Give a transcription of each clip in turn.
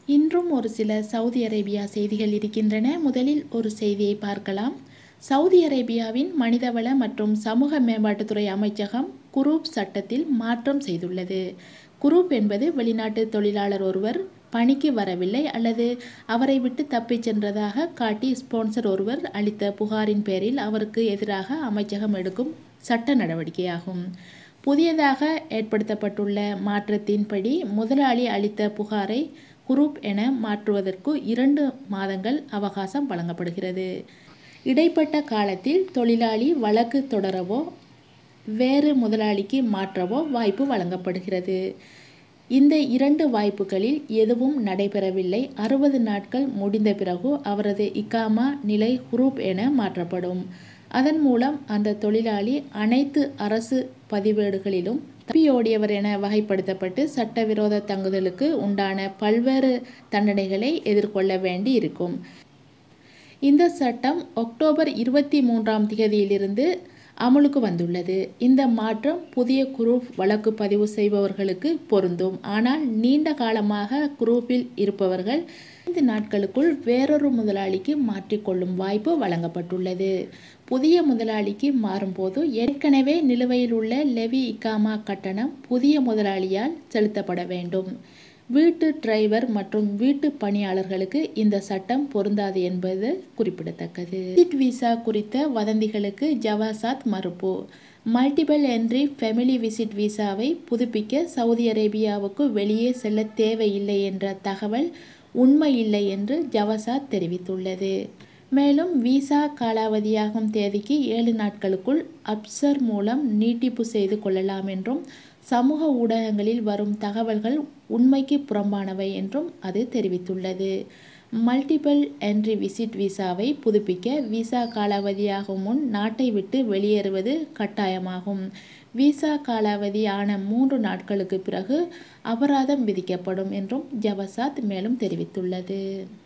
இன்றும் ஒரு சில சவுதி அரேபியா செய்திகள் இருக்கின்றன முதலில் ஒரு செய்தியை பார்க்கலாம் சவுதி அரேபியாவின் மனிதவள மற்றும் சமூக மேம்பாட்டுத்துறை அமைச்சகம் குரூப் சட்டத்தில் மாற்றம் செய்துள்ளது குரூப் என்பது வெளிநாட்டு தொழிலாளர் ஒருவர் பணிக்கு வரவில்லை அல்லது அவரை விட்டு தப்பிச் சென்றதாக காட்டி ஸ்பான்சர் ஒருவர் அளித்த புகாரின் பேரில் அவருக்கு எதிராக அமைச்சகம் எடுக்கும் சட்ட நடவடிக்கையாகும் புதியதாக ஏற்படுத்தப்பட்டுள்ள மாற்றத்தின்படி முதலாளி அளித்த புகாரை குரூப் என மாற்றுவதற்கு இரண்டு மாதங்கள் அவகாசம் வழங்கப்படுகிறது இடைப்பட்ட காலத்தில் தொழிலாளி வழக்கு தொடரவோ வேறு முதலாளிக்கு மாற்றவோ வாய்ப்பு வழங்கப்படுகிறது இந்த இரண்டு வாய்ப்புகளில் எதுவும் நடைபெறவில்லை அறுபது நாட்கள் முடிந்த பிறகு அவரது இக்காமா நிலை குரூப் என மாற்றப்படும் அதன் மூலம் அந்த தொழிலாளி அனைத்து அரசு பதிவேடுகளிலும் தப்பியோடியவர் என வகைப்படுத்தப்பட்டு சட்டவிரோத தங்குதலுக்கு உண்டான பல்வேறு தண்டனைகளை எதிர்கொள்ள வேண்டி இருக்கும் இந்த சட்டம் அக்டோபர் இருபத்தி மூன்றாம் தேதியிலிருந்து அமலுக்கு வந்துள்ளது இந்த மாற்றம் புதிய குரூப் வழக்கு பதிவு செய்பவர்களுக்கு பொருந்தும் ஆனால் நீண்ட காலமாக குரூப்பில் இருப்பவர்கள் ஐந்து நாட்களுக்குள் வேறொரு முதலாளிக்கு மாற்றிக்கொள்ளும் வாய்ப்பு வழங்கப்பட்டுள்ளது புதிய முதலாளிக்கு மாறும்போது ஏற்கனவே நிலுவையில் உள்ள லெவி இக்காமா கட்டணம் புதிய முதலாளியால் செலுத்தப்பட வேண்டும் வீட்டு டிரைவர் மற்றும் வீட்டு பணியாளர்களுக்கு இந்த சட்டம் பொருந்தாது என்பது குறிப்பிடத்தக்கது விசிட் விசா குறித்த வதந்திகளுக்கு ஜவாசாத் மறுப்பு மல்டிபிள் என்ட்ரி ஃபெமிலி விசிட் விசாவை புதுப்பிக்க சவுதி அரேபியாவுக்கு வெளியே செல்ல தேவையில்லை என்ற தகவல் உண்மையில்லை என்று ஜவசாத் தெரிவித்துள்ளது மேலும் விசா காலாவதியாகும் தேதிக்கு ஏழு நாட்களுக்குள் அப்சர் மூலம் நீட்டிப்பு செய்து கொள்ளலாம் என்றும் சமூக ஊடகங்களில் வரும் தகவல்கள் உண்மைக்கு புறம்பானவை என்றும் அது தெரிவித்துள்ளது மல்டிபிள் என்ட்ரி விசிட் விசாவை புதுப்பிக்க விசா காலாவதியாகும் முன் நாட்டை விட்டு வெளியேறுவது கட்டாயமாகும் விசா காலாவதி ஆன மூன்று நாட்களுக்கு பிறகு அபராதம் விதிக்கப்படும் என்றும் ஜவசாத் மேலும் தெரிவித்துள்ளது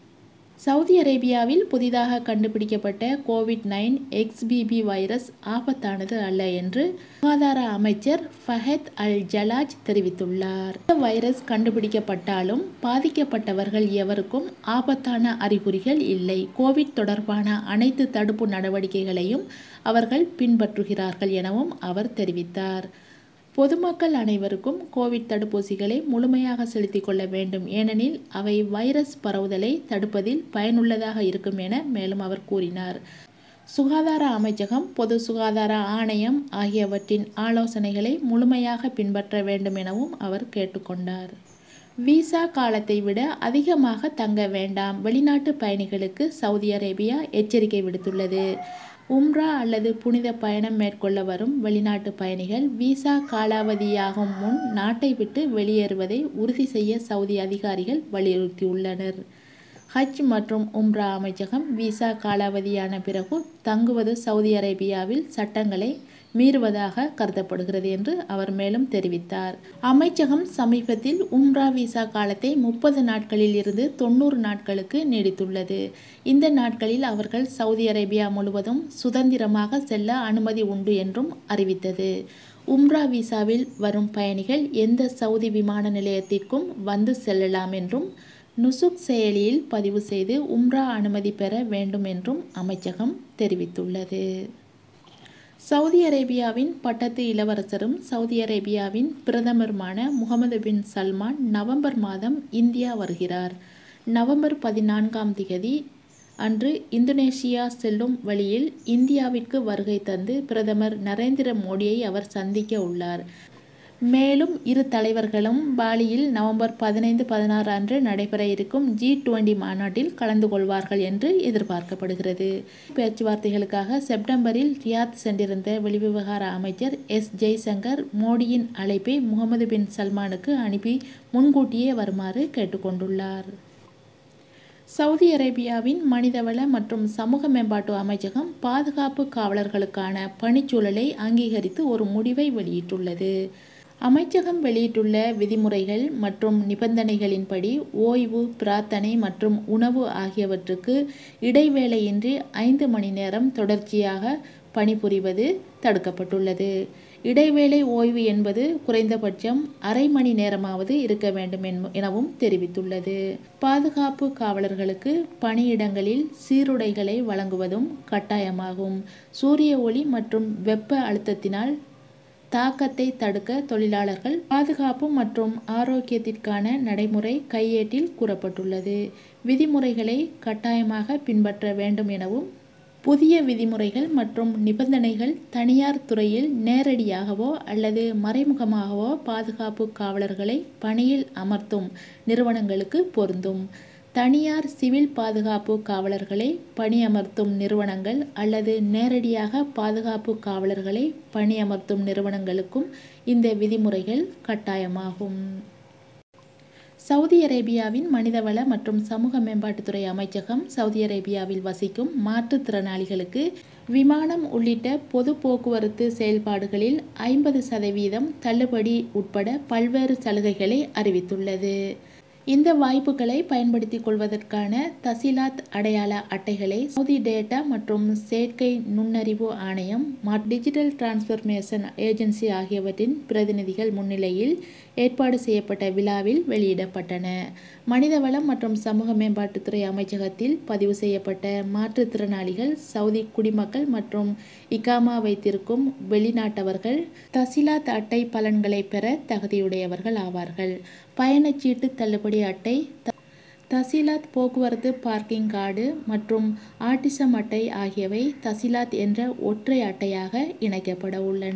சவுதி அரேபியாவில் புதிதாக கண்டுபிடிக்கப்பட்ட கோவிட் நைன் எக்ஸ்பிபி வைரஸ் ஆபத்தானது அல்ல என்று சுகாதார அமைச்சர் ஃபஹத் அல் ஜலாஜ் தெரிவித்துள்ளார் இந்த வைரஸ் கண்டுபிடிக்கப்பட்டாலும் பாதிக்கப்பட்டவர்கள் எவருக்கும் ஆபத்தான அறிகுறிகள் இல்லை கோவிட் தொடர்பான அனைத்து தடுப்பு நடவடிக்கைகளையும் அவர்கள் பின்பற்றுகிறார்கள் எனவும் அவர் தெரிவித்தார் பொதுமக்கள் அனைவருக்கும் கோவிட் தடுப்பூசிகளை முழுமையாக செலுத்திக் கொள்ள வேண்டும் ஏனெனில் அவை வைரஸ் பரவுதலை தடுப்பதில் பயனுள்ளதாக இருக்கும் என மேலும் அவர் கூறினார் சுகாதார அமைச்சகம் பொது சுகாதார ஆணையம் ஆகியவற்றின் ஆலோசனைகளை முழுமையாக பின்பற்ற வேண்டும் எனவும் அவர் கேட்டுக்கொண்டார் விசா காலத்தை விட அதிகமாக தங்க வேண்டாம் வெளிநாட்டு பயணிகளுக்கு சவுதி அரேபியா எச்சரிக்கை விடுத்துள்ளது உம்ரா அல்லது புனித பயணம் மேற்கொள்ள வரும் வெளிநாட்டு பயணிகள் விசா காலாவதியாகும் முன் நாட்டை விட்டு வெளியேறுவதை உறுதி செய்ய சவுதி அதிகாரிகள் வலியுறுத்தியுள்ளனர் ஹஜ் மற்றும் உம்ரா அமைச்சகம் விசா காலாவதியான பிறகு தங்குவது சவுதி அரேபியாவில் சட்டங்களை மீறுவதாக கருதப்படுகிறது என்று அவர் மேலும் தெரிவித்தார் அமைச்சகம் சமீபத்தில் உம்ரா விசா காலத்தை முப்பது நாட்களில் இருந்து தொண்ணூறு நாட்களுக்கு நீடித்துள்ளது இந்த நாட்களில் அவர்கள் சவுதி அரேபியா முழுவதும் சுதந்திரமாக செல்ல அனுமதி உண்டு என்றும் அறிவித்தது உம்ரா விசாவில் வரும் பயணிகள் எந்த சவுதி விமான நிலையத்திற்கும் வந்து செல்லலாம் என்றும் நுசுக் செயலியில் பதிவு செய்து உம்ரா அனுமதி பெற வேண்டும் என்றும் அமைச்சகம் தெரிவித்துள்ளது சவுதி அரேபியாவின் பட்டத்து இளவரசரும் சவுதி அரேபியாவின் பிரதமருமான முகமது பின் சல்மான் நவம்பர் மாதம் இந்தியா வருகிறார் நவம்பர் பதினான்காம் திகதி அன்று இந்தோனேஷியா செல்லும் வழியில் இந்தியாவிற்கு வருகை தந்து பிரதமர் நரேந்திர மோடியை அவர் சந்திக்க உள்ளார் மேலும் இரு தலைவர்களும் பாலியில் நவம்பர் பதினைந்து பதினாறு அன்று நடைபெற இருக்கும் ஜி டுவெண்டி மாநாட்டில் கலந்து கொள்வார்கள் என்று எதிர்பார்க்கப்படுகிறது பேச்சுவார்த்தைகளுக்காக செப்டம்பரில் ரியாத் சென்றிருந்த வெளிவிவகார அமைச்சர் எஸ் ஜெய்சங்கர் மோடியின் அழைப்பை முகமது பின் சல்மானுக்கு அனுப்பி முன்கூட்டியே வருமாறு கேட்டுக்கொண்டுள்ளார் சவுதி அரேபியாவின் மனிதவள மற்றும் சமூக மேம்பாட்டு அமைச்சகம் பாதுகாப்பு காவலர்களுக்கான பணிச்சூழலை அங்கீகரித்து ஒரு முடிவை வெளியிட்டுள்ளது அமைச்சகம் வெளியிட்டுள்ள விதிமுறைகள் மற்றும் நிபந்தனைகளின்படி ஓய்வு பிரார்த்தனை மற்றும் உணவு ஆகியவற்றுக்கு இடைவேளையின்றி ஐந்து மணி நேரம் தொடர்ச்சியாக பணிபுரிவது தடுக்கப்பட்டுள்ளது இடைவேளை ஓய்வு என்பது குறைந்தபட்சம் அரை மணி நேரமாவது இருக்க வேண்டும் எனவும் தெரிவித்துள்ளது பாதுகாப்பு காவலர்களுக்கு பணியிடங்களில் சீருடைகளை வழங்குவதும் கட்டாயமாகும் சூரிய ஒளி மற்றும் வெப்ப அழுத்தத்தினால் தாக்கத்தை தடுக்க தொழிலாளர்கள் பாதுகாப்பு மற்றும் ஆரோக்கியத்திற்கான நடைமுறை கையேட்டில் கூறப்பட்டுள்ளது விதிமுறைகளை கட்டாயமாக பின்பற்ற வேண்டும் எனவும் புதிய விதிமுறைகள் மற்றும் நிபந்தனைகள் தனியார் துறையில் நேரடியாகவோ அல்லது மறைமுகமாகவோ பாதுகாப்பு காவலர்களை பணியில் அமர்த்தும் நிறுவனங்களுக்கு பொருந்தும் தனியார் சிவில் பாதுகாப்பு காவலர்களை பணியமர்த்தும் நிறுவனங்கள் அல்லது நேரடியாக பாதுகாப்பு காவலர்களை பணியமர்த்தும் நிறுவனங்களுக்கும் இந்த விதிமுறைகள் கட்டாயமாகும் சவுதி அரேபியாவின் மனிதவள மற்றும் சமூக மேம்பாட்டுத்துறை அமைச்சகம் சவுதி அரேபியாவில் வசிக்கும் மாற்றுத்திறனாளிகளுக்கு விமானம் உள்ளிட்ட பொது போக்குவரத்து செயல்பாடுகளில் ஐம்பது சதவீதம் தள்ளுபடி உட்பட பல்வேறு சலுகைகளை அறிவித்துள்ளது இந்த வாய்ப்புகளை பயன்படுத்திக் கொள்வதற்கான தசிலாத் அடையாள அட்டைகளை சவுதி டேட்டா மற்றும் செயற்கை நுண்ணறிவு ஆணையம் டிஜிட்டல் டிரான்ஸ்பர்மேஷன் ஏஜென்சி ஆகியவற்றின் பிரதிநிதிகள் முன்னிலையில் ஏற்பாடு செய்யப்பட்ட விழாவில் வெளியிடப்பட்டன மனிதவளம் மற்றும் சமூக மேம்பாட்டுத்துறை அமைச்சகத்தில் பதிவு செய்யப்பட்ட மாற்றுத்திறனாளிகள் சவுதி குடிமக்கள் மற்றும் இகாமா வைத்திருக்கும் வெளிநாட்டவர்கள் தசிலாத் அட்டை பலன்களை பெற தகுதியுடையவர்கள் ஆவார்கள் பயணச்சீட்டு தள்ளுபடி அட்டை தசிலாத் போக்குவரத்து பார்க்கிங் கார்டு மற்றும் ஆட்டிசம் அட்டை ஆகியவை தசிலாத் என்ற ஒற்றை அட்டையாக இணைக்கப்பட உள்ளன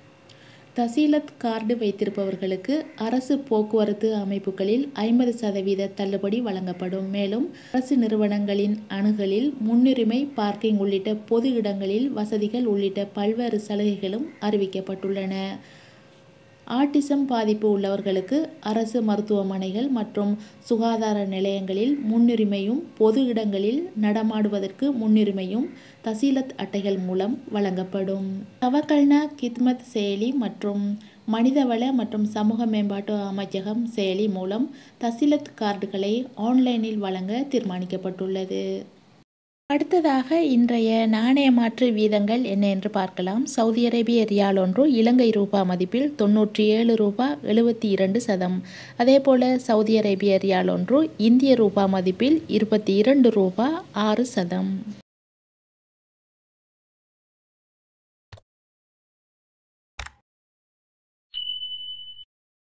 தசீலத் கார்டு வைத்திருப்பவர்களுக்கு அரசு போக்குவரத்து அமைப்புகளில் ஐம்பது சதவீத தள்ளுபடி வழங்கப்படும் மேலும் அரசு நிறுவனங்களின் அணுகலில் முன்னுரிமை பார்க்கிங் உள்ளிட்ட பொது இடங்களில் வசதிகள் உள்ளிட்ட பல்வேறு சலுகைகளும் அறிவிக்கப்பட்டுள்ளன ஆட்டிசம் பாதிப்பு உள்ளவர்களுக்கு அரசு மருத்துவமனைகள் மற்றும் சுகாதார நிலையங்களில் முன்னுரிமையும் பொது இடங்களில் நடமாடுவதற்கு முன்னுரிமையும் தசீலத் அட்டைகள் மூலம் வழங்கப்படும் தவக்கல்னா கித்மத் செயலி மற்றும் மனிதவள மற்றும் சமூக மேம்பாட்டு அமைச்சகம் செயலி மூலம் தசிலத் கார்டுகளை ஆன்லைனில் வழங்க தீர்மானிக்கப்பட்டுள்ளது அடுத்ததாக இன்றைய நாணய மாற்று வீதங்கள் என்ன என்று பார்க்கலாம் சவுதி அரேபிய ரியால் ஒன்று இலங்கை ரூபா மதிப்பில் தொன்னூற்றி ஏழு ரூபா எழுபத்தி இரண்டு சதம் அதேபோல சவுதி அரேபிய ரியால் ஒன்று இந்திய ரூபா மதிப்பில் இருபத்தி இரண்டு ரூபா ஆறு சதம்